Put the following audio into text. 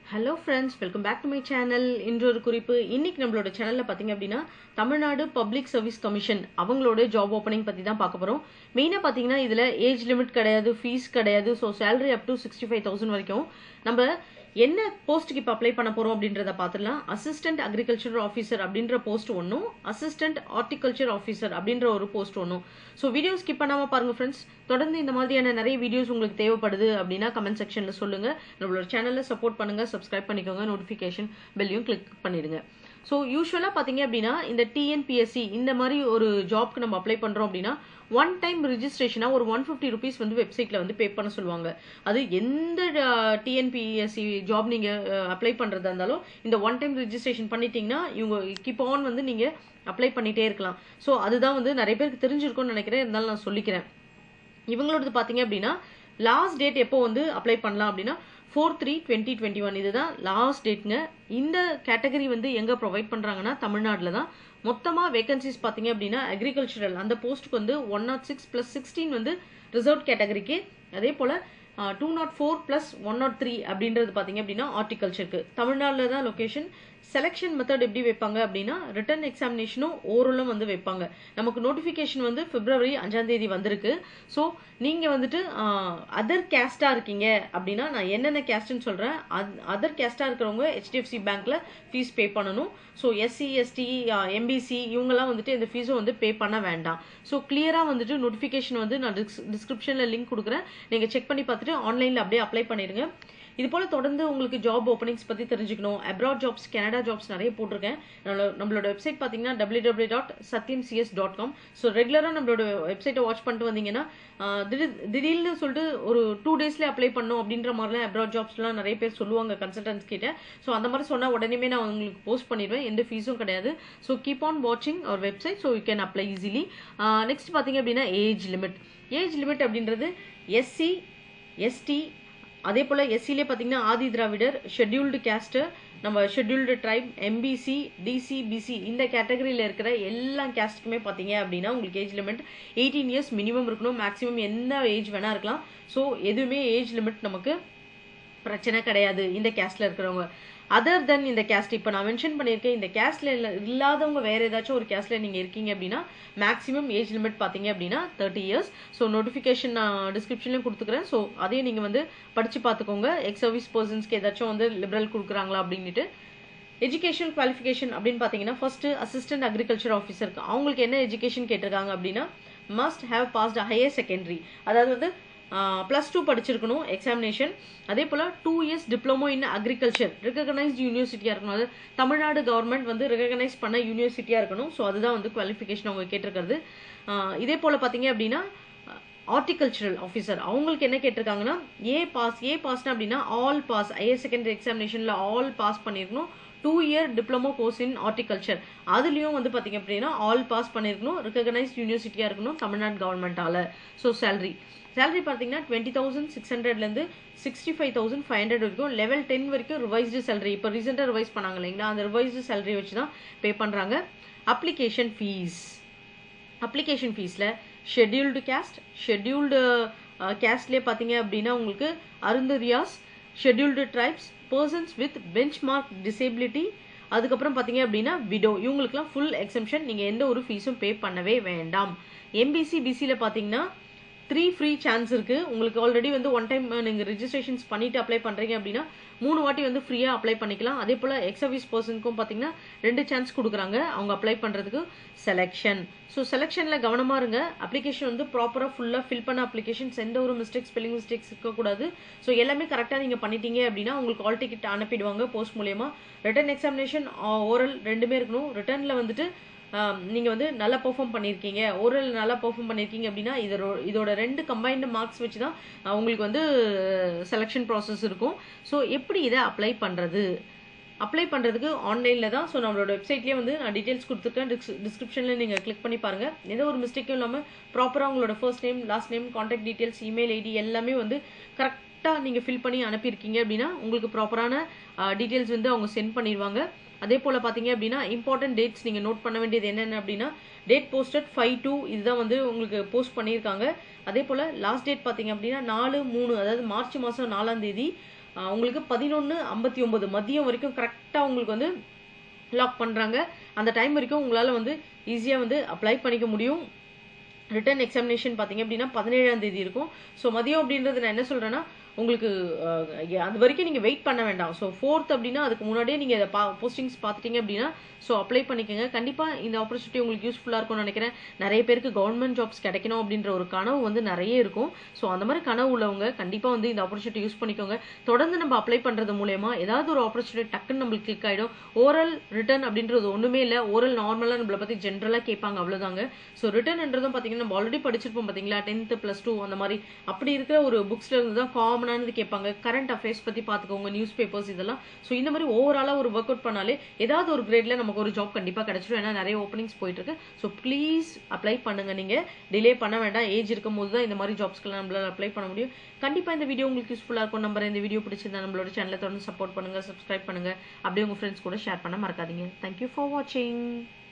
hello friends welcome back to my channel இன்று ஒரு குறிப்பு இன்னைக்கு நம்மளோட சேனல்ல பாத்தீங்க அப்படின்னா தமிழ்நாடு பப்ளிக் சர்வீஸ் கமிஷன் அவங்களோட ஜாப் ஓப்பனிங் பத்தி தான் பார்க்க போறோம் மெயினா பாத்தீங்கன்னா இதுல ஏஜ் லிமிட் கிடையாது ஃபீஸ் கிடையாது so salary up to sixty five thousand வரைக்கும் நம்ம என்ன போஸ்ட்டுக்கு இப்போ அப்ளை பண்ண போறோம் அப்படின்றத பார்த்துடலாம் அசிஸ்டன்ட் அக்ரிகல்ச்சர் ஆஃபீஸர் அப்படின்ற போஸ்ட் ஒன்றும் அசிஸ்டன்ட் ஹார்டிகல்ச்சர் ஆஃபீஸர் அப்படின்ற ஒரு போஸ்ட் ஒன்றும் ஸோ வீடியோ ஸ்கிப் பண்ணாம பாருங்க ஃப்ரெண்ட்ஸ் தொடர்ந்து இந்த மாதிரியான நிறைய வீடியோஸ் உங்களுக்கு தேவைப்படுது அப்படின்னா கமெண்ட் செக்ஷன்ல சொல்லுங்க நம்மளோட சேனல்ல சப்போர்ட் பண்ணுங்க சப்ஸ்கிரைப் பண்ணிக்கோங்க நோட்டிஃபிகேஷன் பெல்லையும் கிளிக் பண்ணிடுங்க ஸோ யூஸ்வலாக பார்த்தீங்க அப்படின்னா இந்த டிஎன்பிஎஸ்சி இந்த மாதிரி ஒரு ஜாப்க்கு நம்ம அப்ளை பண்ணுறோம் அப்படின்னா ஒன் டைம் ரிஜிஸ்ட்ரேஷனாக ஒரு ஒன் ஃபிஃப்டி ருபீஸ் வந்து வெப்சைட்டில் வந்து பே பண்ண சொல்லுவாங்க அது எந்த டிஎன்பிஎஸ்சி ஜாப் நீங்கள் அப்ளை பண்ணுறதா இருந்தாலும் இந்த ஒன் டைம் ரிஜிஸ்ட்ரேஷன் பண்ணிட்டீங்கன்னா இவங்க கீப் ஆன் வந்து நீங்கள் அப்ளை பண்ணிகிட்டே இருக்கலாம் ஸோ அதுதான் வந்து நிறைய பேருக்கு தெரிஞ்சிருக்கும்னு நினைக்கிறேன் இருந்தாலும் நான் சொல்லிக்கிறேன் இவங்களோடது பார்த்தீங்க அப்படின்னா லாஸ்ட் டேட் எப்போ வந்து அப்ளை பண்ணலாம் அப்படின்னா four three twenty twenty one இதுதான் லாஸ்ட் டேட்ங்க இந்த கேட்டகரி வந்து எங்கே ப்ரொவைட் பண்ணுறாங்கன்னா தமிழ்நாட்டில் தான் மொத்தமாக வேகன்சிஸ் பார்த்தீங்க அப்படின்னா அக்ரிகல்ச்சரல் அந்த போஸ்ட்டுக்கு வந்து one nought six plus sixteen வந்து ரிசர்வ் கேட்டகரிக்கு அதே போல் two nought four plus one nought three அப்படின்றது பார்த்தீங்க அப்படின்னா ஹார்டிகல்ச்சருக்கு தமிழ்நாட்டில் தான் லொக்கேஷன் செலெக்ஷன் மெத்தட் எப்படி வைப்பாங்க அப்படின்னா ரிட்டன் எக்ஸாமினேஷனும் ஓரலும் வந்து வைப்பாங்க நமக்கு நோட்டிஃபிகேஷன் வந்து பிப்ரவரி அஞ்சாம் தேதி வந்திருக்கு ஸோ நீங்கள் வந்துட்டு அதர் கேஸ்டாக இருக்கீங்க அப்படின்னா நான் என்னென்ன கேஸ்ட்னு சொல்கிறேன் அதர் கேஸ்டாக இருக்கிறவங்க ஹெச்டிஎஃப்சி பேங்க்கில் ஃபீஸ் பே பண்ணணும் ஸோ எஸ்சி எஸ்டி எம்பிசி இவங்கெல்லாம் வந்துட்டு இந்த ஃபீஸும் வந்து பே பண்ண வேண்டாம் ஸோ கிளியராக வந்துட்டு நோட்டிஃபிகேஷன் வந்து நான் டிஸ் டிஸ்கிரிப்ஷனில் லிங்க் கொடுக்குறேன் நீங்கள் செக் பண்ணி பார்த்துட்டு ஆன்லைனில் அப்படியே அப்ளை பண்ணிடுங்க இது போல தொடர்ந்து உங்களுக்கு ஜாப் ஓப்பனிங்ஸ் பற்றி தெரிஞ்சுக்கணும் அப்ராட் ஜாப்ஸ் கனடா ஜாப்ஸ் நிறைய போட்டிருக்கேன் நம்மளோட வெப்சைட் பார்த்தீங்கன்னா W W dot Sathyam CS dot com so ரெகுலராக நம்மளோட வெப்சைட்டை வாட்ச் பண்ணிட்டு வந்தீங்கன்னா திடீர் திடீர்னு சொல்லிட்டு ஒரு டூ டேஸ்லேயே அப்ளை பண்ணும் அப்படின்ற மாதிரிலாம் அப்ராட் ஜாப்ஸ்லாம் நிறைய பேர் சொல்லுவாங்க கன்சல்டன்ஸ் கிட்ட ஸோ அந்த மாதிரி சொன்னால் உடனே நான் உங்களுக்கு போஸ்ட் பண்ணிடுவேன் எந்த ஃபீஸும் கிடையாது ஸோ கீப் ஆன் வாட்சிங் our website so you can apply easily next பார்த்தீங்க அப்படின்னா ஏஜ் லிமிட் ஏஜ் லிமிட் அப்படின்றது எஸ்சி எஸ்டி அதே போல் எஸ்சிலே பார்த்தீங்கன்னா ஆதி திராவிடர் ஷெட்யூல்டு கேஸ்ட்டு நம்ம scheduled tribe MBC DC BC இந்த கேட்டகரியில் இருக்கிற எல்லா கேஸ்ட்டுக்குமே பார்த்தீங்க அப்படின்னா உங்களுக்கு age limit eighteen years minimum இருக்கணும் மேக்ஸிமம் என்ன ஏஜ் வேணா இருக்கலாம் ஸோ எதுவுமே ஏஜ் லிமிட் நமக்கு பிரச்சனை கிடையாது இந்த கேஸ்ட்ல இருக்கிறவங்க அதர் தென் இந்த கேஸ்ட் இப்போ நான் மென்ஷன் பண்ணியிருக்கேன் இந்த கேஸ்ட்ல இல்லாதவங்க வேற ஏதாச்சும் ஒரு கேஸ்ட்ல நீங்க இருக்கீங்க அப்படின்னா மேக்ஸிமம் ஏஜ் லிமிட் பார்த்தீங்க அப்படின்னா தேர்ட்டி இயர்ஸ் ஸோ நோட்டிஃபிகேஷன் நான் டிஸ்கிரிப்ஷன்லையும் கொடுத்துக்கிறேன் ஸோ அதையும் நீங்க வந்து படிச்சு பார்த்துக்கோங்க எக்ஸ் சர்வீஸ் பர்சன்ஸ்க்கு ஏதாச்சும் வந்து லிபரல் கொடுக்குறாங்களா அப்படின்ட்டு எஜுகேஷன் குவாலிஃபிகேஷன் அப்படின்னு பார்த்தீங்கன்னா ஃபர்ஸ்ட் அசிஸ்டன்ட் அக்ரிகல்ச்சர் ஆஃபீஸருக்கு அவங்களுக்கு என்ன எஜுகேஷன் கேட்டிருக்காங்க அப்படின்னா must have past higher secondary அதாவது வந்து ப்ளஸ் டூ படிச்சிருக்கணும் எக்ஸாமினேஷன் அதே போல் two years diploma in agriculture recognised யூனிவர்சிட்டியாக இருக்கணும் அது தமிழ்நாடு கவர்மெண்ட் வந்து ரெகனைஸ் பண்ண யூனிவர்சிட்டியாக இருக்கணும் ஸோ அதுதான் வந்து குவாலிஃபிகேஷன் அவங்க கேட்டிருக்கிறது இதே போல் பார்த்தீங்க அப்படின்னா ஹார்டிகல்ச்சரல் ஆஃபீஸர் அவங்களுக்கு என்ன கேட்டிருக்காங்கன்னா ஏ பாஸ் ஏ பாஸ்னா அப்படின்னா all pass higher secondary எக்ஸாமினேஷனில் all pass பண்ணியிருக்கணும் டூ இயர் டிப்ளமோ கோர்ஸ் இன் ஹார்டிகல்ச்சர் அதுலேயும் வந்து பார்த்தீங்க அப்படின்னா ஆல் பாஸ் பண்ணியிருக்கணும் ரெகனைஸ்ட் யூனிவர்சிட்டியாக இருக்கணும் தமிழ்நாடு கவர்மெண்ட்டால் ஸோ சேலரி சேலரி பார்த்தீங்கன்னா டுவெண்ட்டி தௌசண்ட் சிக்ஸ் ஹண்ட்ரட்லேருந்து sixty five thousand five hundred வரைக்கும் லெவல் டென் வரைக்கும் ரிவைஸ்டு சேலரி இப்போ ரீசெண்டாக ரிவைஸ் பண்ணாங்க இல்லைங்களா அந்த ரிவைஸ்டு சேலரி வச்சு தான் பே பண்ணுறாங்க அப்ளிகேஷன் ஃபீஸ் அப்ளிகேஷன் ஃபீஸில் ஷெட்யூல்டு கேஸ்ட் ஷெட்யூல்டு கேஸ்ட்லேயே பார்த்தீங்க அப்படின்னா உங்களுக்கு Arunthathiyars scheduled tribes persons with benchmark மார்க் டிசேபிலிட்டி அதுக்கப்புறம் பார்த்தீங்க அப்படின்னா விடோ இவங்களுக்குலாம் ஃபுல் எக்ஸம்ஷன் நீங்கள் எந்த ஒரு ஃபீஸும் பே பண்ணவே வேண்டாம் எம்பிசி பிசியில் பார்த்தீங்கன்னா த்ரீ ஃப்ரீ சான்ஸ் இருக்குது உங்களுக்கு ஆல்ரெடி வந்து ஒன் டைம் நீங்கள் ரிஜிஸ்ட்ரேஷன்ஸ் பண்ணிட்டு அப்ளை பண்ணுறீங்க அப்படின்னா மூணு வாட்டி வந்து ஃப்ரீயாக அப்ளை பண்ணிக்கலாம் அதே போல் எக்ஸ் சர்வீஸ் பர்சனுக்கும் பார்த்தீங்கன்னா ரெண்டு சான்ஸ் கொடுக்குறாங்க அவங்க அப்ளை பண்ணுறதுக்கு செலெக்ஷன் ஸோ செலெக்ஷனில் கவனமாக இருங்க அப்ளிகேஷன் வந்து ப்ராப்பராக ஃபுல்லாக ஃபில் பண்ண அப்ளிகேஷன்ஸ் எந்த ஒரு மிஸ்டேக் ஸ்பெல்லிங் மிஸ்டேக்ஸ் இருக்கக்கூடாது ஸோ எல்லாமே கரெக்டாக நீங்கள் பண்ணிட்டீங்க அப்படின்னா உங்களுக்கு ஆல் டிக்கெட் அனுப்பிடுவாங்க போஸ்ட் மூலியமாக ரிட்டன் எக்ஸாமினேஷன் ஓரல் ரெண்டுமே இருக்கணும் ரிட்டர்னில் வந்துட்டு நீங்கள் வந்து நல்லா பெர்ஃபார்ம் பண்ணியிருக்கீங்க ஓரல் நல்லா பெர்ஃபார்ம் பண்ணியிருக்கீங்க அப்படின்னா இதோட இதோட ரெண்டு கம்பைன்டு மார்க்ஸ் வச்சு தான் உங்களுக்கு வந்து செலெக்ஷன் ப்ராசஸ் இருக்கும் ஸோ எப்படி இதை அப்ளை பண்ணுறது அப்ளை பண்ணுறதுக்கு ஆன்லைனில் தான் ஸோ நம்மளோட வெப்சைட்லேயே வந்து நான் டீட்டெயில்ஸ் கொடுத்துருக்கேன் டிஸ் டிஸ்கிரிப்ஷனில் நீங்கள் கிளிக் பண்ணி பாருங்கள் எந்த ஒரு மிஸ்டேக்கும் இல்லாமல் ப்ராப்பராக உங்களோட first name last name contact details email ID எல்லாமே வந்து கரெக்டாக நீங்கள் ஃபில் பண்ணி அனுப்பியிருக்கீங்க அப்படின்னா உங்களுக்கு ப்ராப்பரான டீட்டெயில்ஸ் வந்து அவங்க சென்ட் பண்ணிடுவாங்க அதே போல் பார்த்தீங்க அப்படின்னா இம்பார்ட்டன்ட் டேட்ஸ் நீங்கள் நோட் பண்ண வேண்டியது என்னென்ன அப்படின்னா டேட் போஸ்டட் ஃபைவ் டூ இதுதான் வந்து உங்களுக்கு போஸ்ட் பண்ணியிருக்காங்க அதே போல் லாஸ்ட் டேட் பார்த்தீங்க அப்படின்னா நாலு மூணு அதாவது மார்ச் மாதம் நாலாம் தேதி ஆஹ் உங்களுக்கு பதினொன்று ஐம்பத்தி ஒன்பது மதியம் வரைக்கும் கரெக்டாக உங்களுக்கு வந்து லாக் பண்ணுறாங்க அந்த டைம் வரைக்கும் உங்களால் வந்து ஈஸியாக வந்து அப்ளை பண்ணிக்க முடியும் ரிட்டன் எக்ஸாமினேஷன் பார்த்தீங்க அப்படின்னா பதினேழாம் தேதி இருக்கும் ஸோ மதியம் அப்படின்றது நான் என்ன சொல்கிறேன்னா உங்களுக்கு அஹ், அது வரைக்கும் நீங்கள் வெயிட் பண்ண வேண்டாம் ஸோ ஃபோர்த் அப்படின்னா அதுக்கு முன்னாடியே நீங்கள் இதை பா போஸ்டிங்ஸ் பார்த்துட்டீங்க அப்படின்னா ஸோ அப்ளை பண்ணிக்கோங்க கண்டிப்பாக இந்த ஆப்பர்ச்சுனிட்டி உங்களுக்கு யூஸ்ஃபுல்லாக இருக்கும்னு நினைக்கிறேன் நிறைய பேருக்கு கவர்மெண்ட் ஜாப்ஸ் கிடைக்கணும் அப்படின்ற ஒரு கனவு வந்து நிறைய இருக்கும் ஸோ அந்த மாதிரி கனவு உள்ளவங்க கண்டிப்பாக வந்து இந்த ஆப்பர்ச்சுனிட்டி யூஸ் பண்ணிக்கோங்க தொடர்ந்து நம்ம அப்ளை பண்ணுறது மூலயமா ஏதாவது ஒரு ஆப்பர்ச்சுனிட்டி டக்குன்னு நம்மளுக்கு கிளிக் ஆகிடும் ஓரல் ரிட்டன் அப்படின்றது ஒன்றுமே இல்லை ஓரல் நார்மலாக நம்மளை பற்றி ஜென்ரலாக கேட்பாங்க அவ்வளோதாங்க ஸோ ரிட்டன்ன்றதும் பார்த்தீங்கன்னா நம்ம ஆல்ரெடி படிச்சிருப்போம் பார்த்தீங்களா டென்த்து ப்ளஸ் டூ அந்த மாதிரி அப்படி இருக்கிற ஒரு புக்ஸ்ல இருந்து தான் காமனானது கேட்பாங்க கரண்ட் அஃபேர்ஸ் பற்றி பார்த்துக்கோங்க நியூஸ் பேப்பர்ஸ் இதெல்லாம் ஸோ இந்த மாதிரி ஓவராலாக ஒரு ஒர்க் அவுட் பண்ணாலே ஏதாவது ஒரு கிரேட்ல நமக்கு ஒரு ஜாப் கண்டிப்பாக கிடைச்சிடும் ஏன்னா நிறைய ஓப்பனிங்ஸ் போயிட்டு இருக்கு ஸோ ப்ளீஸ் அப்ளை பண்ணுங்க நீங்கள் டிலே பண்ண வேண்டாம் ஏஜ் இருக்கும் போது தான் இந்த மாதிரி ஜாப்ஸ்க்கெல்லாம் நம்மளால அப்ளை பண்ண முடியும் கண்டிப்பாக இந்த வீடியோ உங்களுக்கு யூஸ்ஃபுல்லாக இருக்கும் நம்பர் இந்த வீடியோ பிடிச்சிருந்தா நம்மளோட சேனலை தொடர்ந்து சப்போர்ட் பண்ணுங்க சப்ஸ்கிரைப் பண்ணுங்க அப்படியே உங்க ஃப்ரெண்ட்ஸ் கூட ஷேர் பண்ண மறக்காதீங்க தேங்க்யூ ஃபார் வாட்சிங்